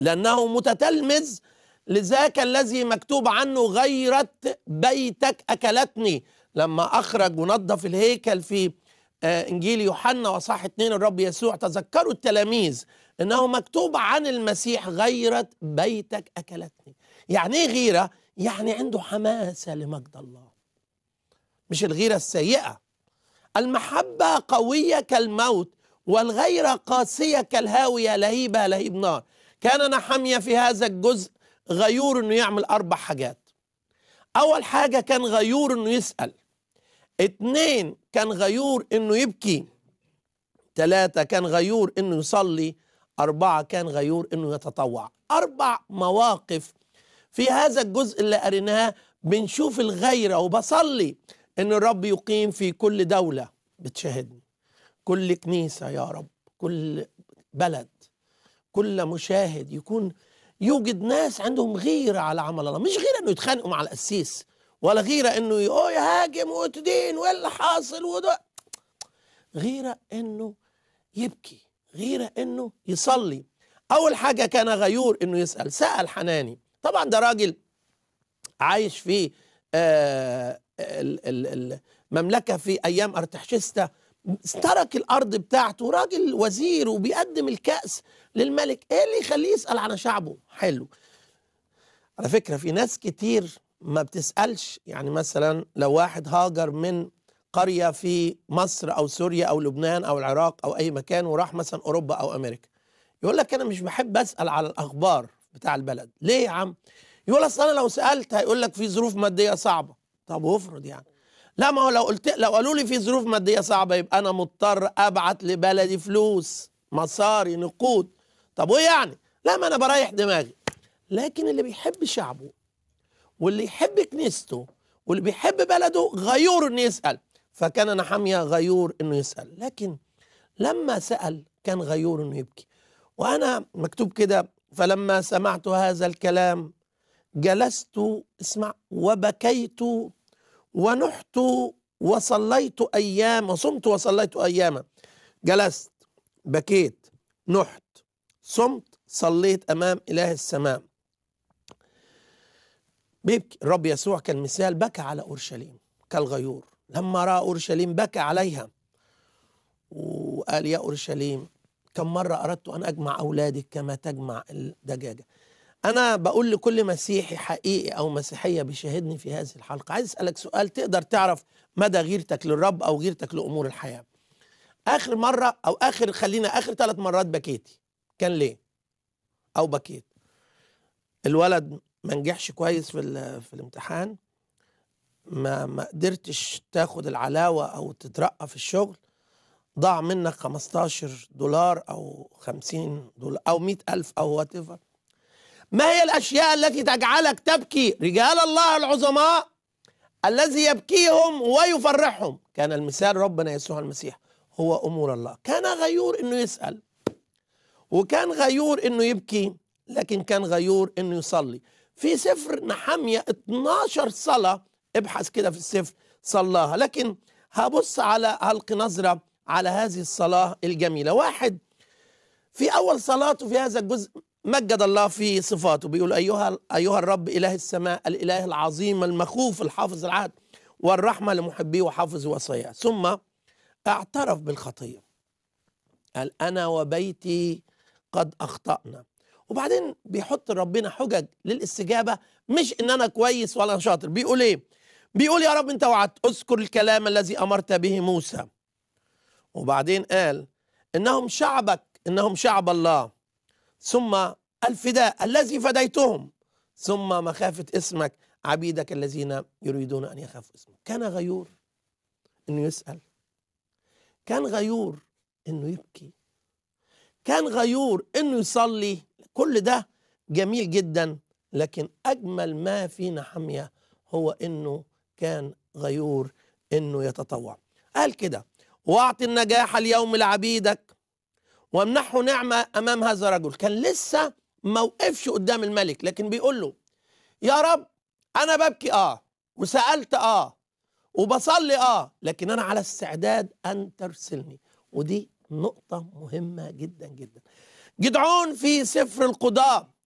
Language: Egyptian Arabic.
لأنه متتلمذ لذاك الذي مكتوب عنه غيرة بيتك أكلتني لما أخرج ونظف الهيكل في آه، إنجيل يوحنا وصح اتنين الرب يسوع تذكروا التلاميذ إنه مكتوب عن المسيح غيرة بيتك أكلتني يعني إيه غيرة؟ يعني عنده حماسة لمجد الله مش الغيرة السيئة المحبة قوية كالموت والغيرة قاسية كالهاوية لهيبة لهيب نار كان نحمية في هذا الجزء غيور انه يعمل اربع حاجات اول حاجة كان غيور انه يسأل اتنين كان غيور انه يبكي ثلاثة كان غيور انه يصلي اربعة كان غيور انه يتطوع اربع مواقف في هذا الجزء اللي قريناه بنشوف الغيرة وبصلي ان الرب يقيم في كل دولة بتشاهدني كل كنيسة يا رب كل بلد كل مشاهد يكون يوجد ناس عندهم غيرة على عمل الله مش غيرة انه يتخانقوا مع القسيس ولا غيرة انه ي- أوه يهاجم وتدين وايه اللي حاصل وده غيرة انه يبكي غيرة انه يصلي اول حاجة كان غيور انه يسأل سأل حناني طبعا ده راجل عايش في آه، ال- ال- المملكة في أيام أرتحشستا ترك الأرض بتاعته راجل وزير وبيقدم الكأس للملك إيه اللي يخليه يسأل عن شعبه حلو على فكرة في ناس كتير ما بتسألش يعني مثلا لو واحد هاجر من قرية في مصر أو سوريا أو لبنان أو العراق أو أي مكان وراح مثلا أوروبا أو أمريكا يقول لك أنا مش بحب أسأل على الأخبار بتاع البلد ليه يا عم يقول اصل انا لو سالت هيقول لك في ظروف ماديه صعبه طب وافرض يعني لا ما هو لو قلت لو قالوا لي في ظروف ماديه صعبه يبقى انا مضطر ابعت لبلدي فلوس مصاري نقود طب وايه يعني لا ما انا بريح دماغي لكن اللي بيحب شعبه واللي يحب كنيسته واللي بيحب بلده غيور انه يسال فكان نحمية غيور انه يسال لكن لما سال كان غيور انه يبكي وانا مكتوب كده فلما سمعت هذا الكلام جلست اسمع وبكيت ونحت وصليت ايام وصمت وصليت اياما جلست بكيت نحت صمت صليت امام اله السماء بيبكي الرب يسوع كالمثال بكى على اورشليم كالغيور لما راى اورشليم بكى عليها وقال يا اورشليم كم مره اردت ان اجمع اولادك كما تجمع الدجاجه أنا بقول لكل مسيحي حقيقي أو مسيحية بيشاهدني في هذه الحلقة عايز أسألك سؤال تقدر تعرف مدى غيرتك للرب أو غيرتك لأمور الحياة آخر مرة أو آخر خلينا آخر ثلاث مرات بكيتي كان ليه أو بكيت الولد ما نجحش كويس في, ال- في الامتحان ما ما قدرتش تاخد العلاوة أو تترقى في الشغل ضاع منك 15 دولار أو 50 دولار أو 100 ألف أو وات ما هي الاشياء التي تجعلك تبكي رجال الله العظماء الذي يبكيهم ويفرحهم كان المثال ربنا يسوع المسيح هو امور الله كان غيور انه يسال وكان غيور انه يبكي لكن كان غيور انه يصلي في سفر نحمية 12 صلاة ابحث كده في السفر صلاها لكن هبص على هلقي نظرة على هذه الصلاة الجميلة واحد في أول صلاته في هذا الجزء مجد الله في صفاته بيقول أيها أيها الرب إله السماء الإله العظيم المخوف الحافظ العهد والرحمة لمحبيه وحافظ وصاياه ثم اعترف بالخطية قال أنا وبيتي قد أخطأنا وبعدين بيحط ربنا حجج للاستجابة مش إن أنا كويس ولا شاطر بيقول إيه بيقول يا رب أنت وعدت أذكر الكلام الذي أمرت به موسى وبعدين قال إنهم شعبك إنهم شعب الله ثم الفداء الذي فديتهم ثم مخافة اسمك عبيدك الذين يريدون أن يخافوا اسمك كان غيور أنه يسأل كان غيور أنه يبكي كان غيور أنه يصلي كل ده جميل جدا لكن أجمل ما في نحمية هو أنه كان غيور أنه يتطوع قال كده واعطي النجاح اليوم لعبيدك وامنحه نعمة أمام هذا الرجل كان لسه ما وقفش قدام الملك لكن بيقول له يا رب أنا ببكي آه وسألت آه وبصلي آه لكن أنا على استعداد أن ترسلني ودي نقطة مهمة جدا جدا جدعون في سفر القضاء